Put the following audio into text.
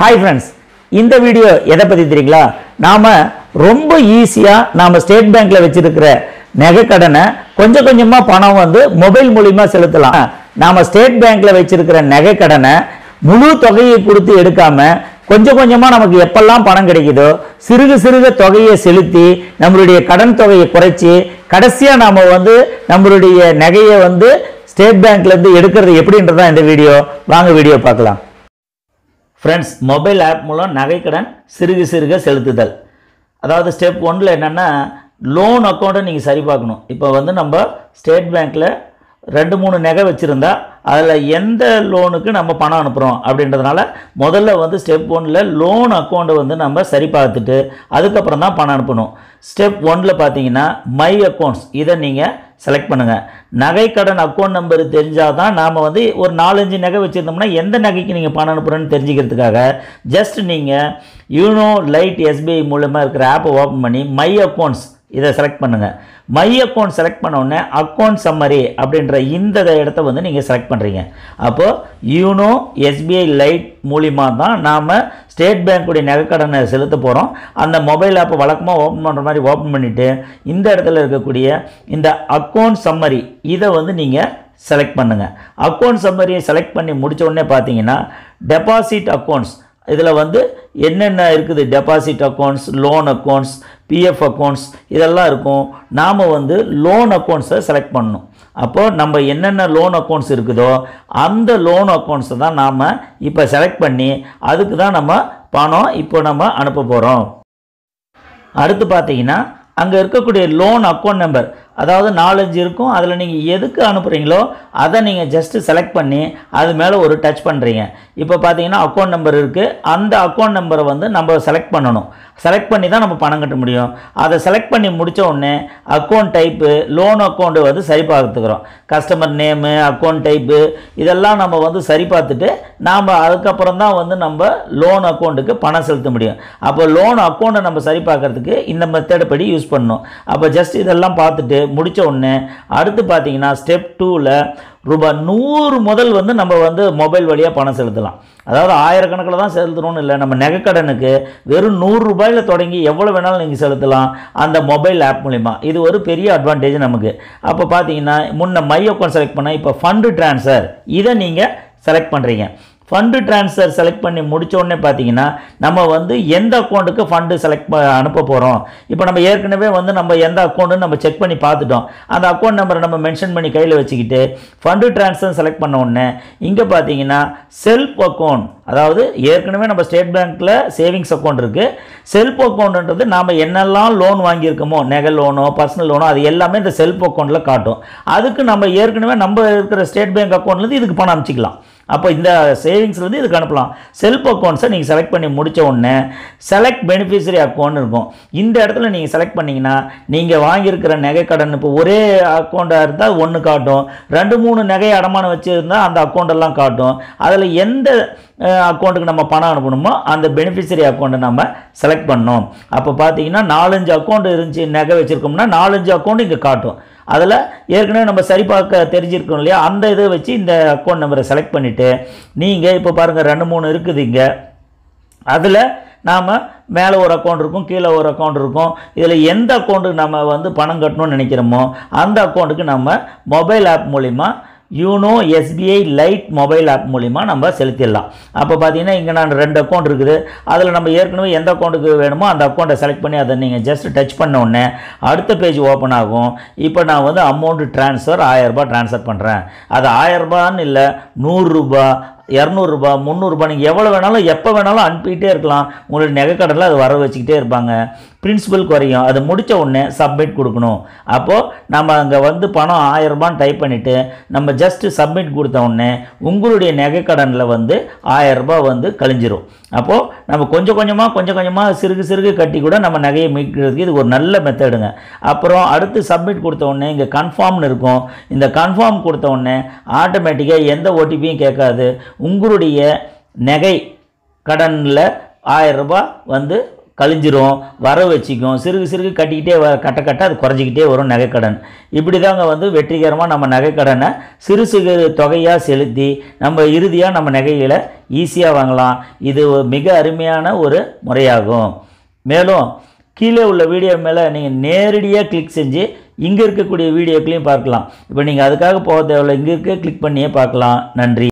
hi friends இந்த video எதை பற்றி தெரியுங்களா நாம் ரொம்ப ஈஸியாக நாம் ஸ்டேட் பேங்க்கில் வச்சிருக்கிற நகை கடனை கொஞ்சம் கொஞ்சமாக பணம் வந்து மொபைல் மூலிமா செலுத்தலாம் நாம் ஸ்டேட் பேங்க்கில் வச்சிருக்கிற நகை கடனை முழு தொகையை கொடுத்து எடுக்காம கொஞ்சம் கொஞ்சமாக நமக்கு எப்பெல்லாம் பணம் கிடைக்குதோ சிறுக சிறுக தொகையை செலுத்தி நம்மளுடைய கடன் தொகையை குறைச்சி கடைசியாக நாம் வந்து நம்மளுடைய நகையை வந்து ஸ்டேட் பேங்க்லேருந்து எடுக்கிறது எப்படின்றதான் இந்த வீடியோ வாங்க வீடியோ பார்க்கலாம் ஃப்ரெண்ட்ஸ் மொபைல் ஆப் மூலம் நகைக்கடன் சிறுக சிறுக செலுத்துதல் அதாவது ஸ்டெப் ஒன்றில் என்னென்னா லோன் அக்கௌண்ட்டை நீங்கள் சரி பார்க்கணும் இப்போ வந்து நம்ம ஸ்டேட் பேங்க்கில் ரெண்டு மூணு நகை வச்சுருந்தா அதில் எந்த லோனுக்கு நம்ம பணம் அனுப்புகிறோம் அப்படின்றதுனால முதல்ல வந்து ஸ்டெப் ஒன்னில் லோன் அக்கௌண்ட்டை வந்து நம்ம சரி பார்த்துட்டு அதுக்கப்புறம் தான் பணம் அனுப்பணும் ஸ்டெப் ஒன்னில் பார்த்தீங்கன்னா மை அக்கௌண்ட்ஸ் இதை நீங்கள் செலக்ட் பண்ணுங்கள் நகைக்கடன் அக்கௌண்ட் நம்பர் தெரிஞ்சால் தான் நாம் வந்து ஒரு நாலஞ்சு நகை வச்சுருந்தோம்னா எந்த நகைக்கு நீங்கள் பணம் அனுப்புகிறேன்னு தெரிஞ்சுக்கிறதுக்காக ஜஸ்ட் நீங்கள் யூனோ லைட் எஸ்பிஐ மூலமாக இருக்கிற ஆப்பை ஓப்பன் பண்ணி மை அக்கௌண்ட்ஸ் இதை செலக்ட் பண்ணுங்கள் மை அக்கௌண்ட் செலக்ட் பண்ண உடனே அக்கௌண்ட் சம்மரி அப்படின்ற இந்த இடத்த வந்து நீங்கள் செலக்ட் பண்ணுறீங்க அப்போது யூனோ எஸ்பிஐ லைட் மூலிமா தான் நாம் ஸ்டேட் பேங்க்குடைய நகைக்கடனை செலுத்த போகிறோம் அந்த மொபைல் ஆப்பை வழக்கமாக ஓப்பன் பண்ணுற மாதிரி ஓப்பன் பண்ணிவிட்டு இந்த இடத்துல இருக்கக்கூடிய இந்த அக்கௌண்ட் சம்மரி இதை வந்து நீங்கள் செலக்ட் பண்ணுங்கள் அக்கௌண்ட் சம்மரியை செலக்ட் பண்ணி முடிச்ச உடனே பார்த்தீங்கன்னா டெபாசிட் அக்கௌண்ட்ஸ் இதில் வந்து என்னென்ன இருக்குது deposit accounts loan accounts PF accounts இதெல்லாம் இருக்கும் நாம் வந்து லோன் அக்கௌண்ட்ஸை செலக்ட் பண்ணணும் அப்போது நம்ம என்னென்ன லோன் அக்கௌண்ட்ஸ் இருக்குதோ அந்த லோன் அக்கௌண்ட்ஸை தான் நாம் இப்போ செலக்ட் பண்ணி அதுக்கு தான் நம்ம பணம் இப்போ நம்ம அனுப்ப போகிறோம் அடுத்து பார்த்தீங்கன்னா அங்கே இருக்கக்கூடிய லோன் அக்கௌண்ட் நம்பர் அதாவது நாலஞ்சு இருக்கும் அதில் நீங்கள் எதுக்கு அனுப்புகிறீங்களோ அதை நீங்கள் ஜஸ்ட்டு செலக்ட் பண்ணி அது மேலே ஒரு டச் பண்ணுறீங்க இப்போ பார்த்தீங்கன்னா அக்கௌண்ட் நம்பர் இருக்குது அந்த அக்கௌண்ட் நம்பரை வந்து நம்ம செலக்ட் பண்ணணும் செலக்ட் பண்ணி தான் நம்ம பணம் கட்ட முடியும் அதை செலக்ட் பண்ணி முடித்த உடனே அக்கௌண்ட் டைப்பு லோன் அக்கௌண்ட்டு வந்து சரி பார்த்துக்கிறோம் கஸ்டமர் நேமு அக்கௌண்ட் டைப்பு இதெல்லாம் நம்ம வந்து சரி பார்த்துட்டு நாம் அதுக்கப்புறம் தான் வந்து நம்ம லோன் அக்கௌண்ட்டுக்கு பணம் செலுத்த முடியும் அப்போ லோன் அக்கௌண்ட்டை நம்ம சரி பார்க்கறதுக்கு இந்த மெத்தட் படி யூஸ் பண்ணணும் அப்போ ஜஸ்ட் இதெல்லாம் பார்த்துட்டு முடித்த உடனே அடுத்து பார்த்தீங்கன்னா ஸ்டெப் டூவில் ரூபாய் நூறு முதல் வந்து நம்ம வந்து மொபைல் வழியாக பணம் செலுத்தலாம் அதாவது ஆயிரக்கணக்கில் தான் செலுத்தணும்னு இல்லை நம்ம நகைக்கடனுக்கு வெறும் நூறு ரூபாயில் தொடங்கி எவ்வளோ வேணாலும் நீங்கள் செலுத்தலாம் அந்த மொபைல் ஆப் மூலிமா இது ஒரு பெரிய அட்வான்டேஜ் நமக்கு அப்போ பார்த்தீங்கன்னா முன்ன மை அக்கௌண்ட் செலக்ட் பண்ணால் இப்போ ஃபண்டு ட்ரான்ஸ்ஃபர் இதை நீங்கள் செலக்ட் பண்ணுறீங்க ஃபண்டு ட்ரான்ஸ்ஃபர் செலக்ட் பண்ணி முடிச்ச உடனே பார்த்தீங்கன்னா நம்ம வந்து எந்த அக்கௌண்ட்டுக்கு ஃபண்டு செலக்ட் அனுப்ப போகிறோம் இப்போ நம்ம ஏற்கனவே வந்து நம்ம எந்த அக்கௌண்ட்டுன்னு நம்ம செக் பண்ணி பார்த்துட்டோம் அந்த அக்கௌண்ட் நம்பரை நம்ம மென்ஷன் பண்ணி கையில் வச்சுக்கிட்டு ஃபண்டு ட்ரான்ஸ்ஃபர் செலக்ட் பண்ண உடனே இங்கே பார்த்தீங்கன்னா செல்ஃப் அக்கௌண்ட் அதாவது ஏற்கனவே நம்ம ஸ்டேட் பேங்க்கில் சேவிங்ஸ் அக்கௌண்ட் இருக்குது செல்ஃப் அக்கௌண்ட்ன்றது நாம் என்னெல்லாம் லோன் வாங்கியிருக்கோமோ நெகை லோனோ பர்சனல் லோனோ அது எல்லாமே இந்த செல்ஃப் அக்கௌண்ட்டில் காட்டும் அதுக்கு நம்ம ஏற்கனவே நம்ம இருக்கிற ஸ்டேட் பேங்க் அக்கௌண்ட்லேருந்து இதுக்கு பணம் அனுப்பிச்சிக்கலாம் அப்போ இந்த சேவிங்ஸ்லேருந்து இதுக்கு அனுப்பலாம் செல்ஃப் அக்கௌண்ட்ஸை நீங்கள் செலக்ட் பண்ணி முடித்த உடனே செலக்ட் பெனிஃபிஷரி அக்கௌண்ட் இருக்கும் இந்த இடத்துல நீங்கள் செலக்ட் பண்ணிங்கன்னா நீங்கள் வாங்கியிருக்கிற நகை கடன் இப்போ ஒரே அக்கௌண்ட்டாக இருந்தால் ஒன்று காட்டும் ரெண்டு மூணு நகை அடமானம் வச்சுருந்தா அந்த அக்கௌண்ட்டெல்லாம் காட்டும் அதில் எந்த அக்கௌண்ட்டுக்கு நம்ம பணம் அனுப்பணுமோ அந்த பெனிஃபிஷரி அக்கௌண்ட்டை நம்ம செலக்ட் பண்ணோம் அப்போ பார்த்தீங்கன்னா நாலஞ்சு அக்கௌண்ட் இருந்துச்சு நகை வச்சுருக்கோம்னா நாலஞ்சு அக்கௌண்ட் இங்கே காட்டும் அதில் ஏற்கனவே நம்ம சரி பார்க்க தெரிஞ்சிருக்கோம் இல்லையா அந்த இதை வச்சு இந்த அக்கௌண்ட் நம்பரை செலக்ட் பண்ணிவிட்டு நீங்கள் இப்போ பாருங்கள் ரெண்டு மூணு இருக்குது இங்கே அதில் நாம் மேலே ஒரு அக்கௌண்ட் இருக்கும் கீழே ஒரு அக்கௌண்ட் இருக்கும் இதில் எந்த அக்கௌண்ட்டுக்கு நம்ம வந்து பணம் கட்டணும்னு நினைக்கிறோமோ அந்த அக்கௌண்ட்டுக்கு நம்ம மொபைல் ஆப் மூலிமா YONO SBI lite mobile app மூலிமா நம்ம செலுத்திடலாம் அப்போ பார்த்தீங்கன்னா இங்கே நான் ரெண்டு அக்கௌண்ட் இருக்குது அதில் நம்ம ஏற்கனவே எந்த அக்கௌண்ட்டுக்கு வேணுமோ அந்த அக்கௌண்ட்டை செலக்ட் பண்ணி அதை நீங்கள் ஜஸ்ட் டச் பண்ண உடனே அடுத்த பேஜ் ஓப்பன் ஆகும் இப்போ நான் வந்து அமௌண்ட்டு ட்ரான்ஸ்ஃபர் ஆயரரூபா ட்ரான்ஸ்ஃபர் பண்ணுறேன் அது ஆயரரூபான்னு இல்லை நூறுரூபா இரநூறுபா முந்நூறுபா நீங்கள் எவ்வளோ வேணாலும் எப்போ வேணாலும் அனுப்பிக்கிட்டே இருக்கலாம் உங்களுடைய நகைக்கடனில் அது வர வச்சுக்கிட்டே இருப்பாங்க பிரின்சிபல் குறையும் அது முடித்த உடனே சப்மிட் கொடுக்கணும் அப்போது நம்ம அங்கே வந்து பணம் ஆயிரரூபான்னு டைப் பண்ணிவிட்டு நம்ம ஜஸ்ட்டு சப்மிட் கொடுத்த உடனே உங்களுடைய நகைக்கடனில் வந்து ஆயரரூபா வந்து கழிஞ்சிரும் அப்போது நம்ம கொஞ்சம் கொஞ்சமாக கொஞ்சம் கொஞ்சமாக சிறுகு சிறுகு கட்டி கூட நம்ம நகையை மீட்கிறதுக்கு இது ஒரு நல்ல மெத்தடுங்க அப்புறம் அடுத்து சப்மிட் கொடுத்த உடனே இங்கே கன்ஃபார்ம்னு இருக்கும் இந்த கன்ஃபார்ம் கொடுத்த உடனே ஆட்டோமேட்டிக்காக எந்த ஓடிபியும் கேட்காது உங்களுடைய நகை கடனில் ஆயிரம் ரூபாய் வந்து கழிஞ்சிரும் வர வச்சுக்கும் சிறுகு சிறுகு கட்டிக்கிட்டே வ கட்ட கட்ட அது குறைஞ்சிக்கிட்டே வரும் நகைக்கடன் இப்படி தாங்க வந்து வெற்றிகரமாக நம்ம நகைக்கடனை சிறு சிறு தொகையாக செலுத்தி நம்ம இறுதியாக நம்ம நகைகளை ஈஸியாக வாங்கலாம் இது ஒரு மிக அருமையான ஒரு முறையாகும் மேலும் கீழே உள்ள வீடியோ மேலே நீங்கள் நேரடியாக கிளிக் செஞ்சு இங்கே இருக்கக்கூடிய வீடியோக்களையும் பார்க்கலாம் இப்போ நீங்கள் அதுக்காக போக தேவையில்ல இங்கே இருக்க கிளிக் பண்ணியே பார்க்கலாம் நன்றி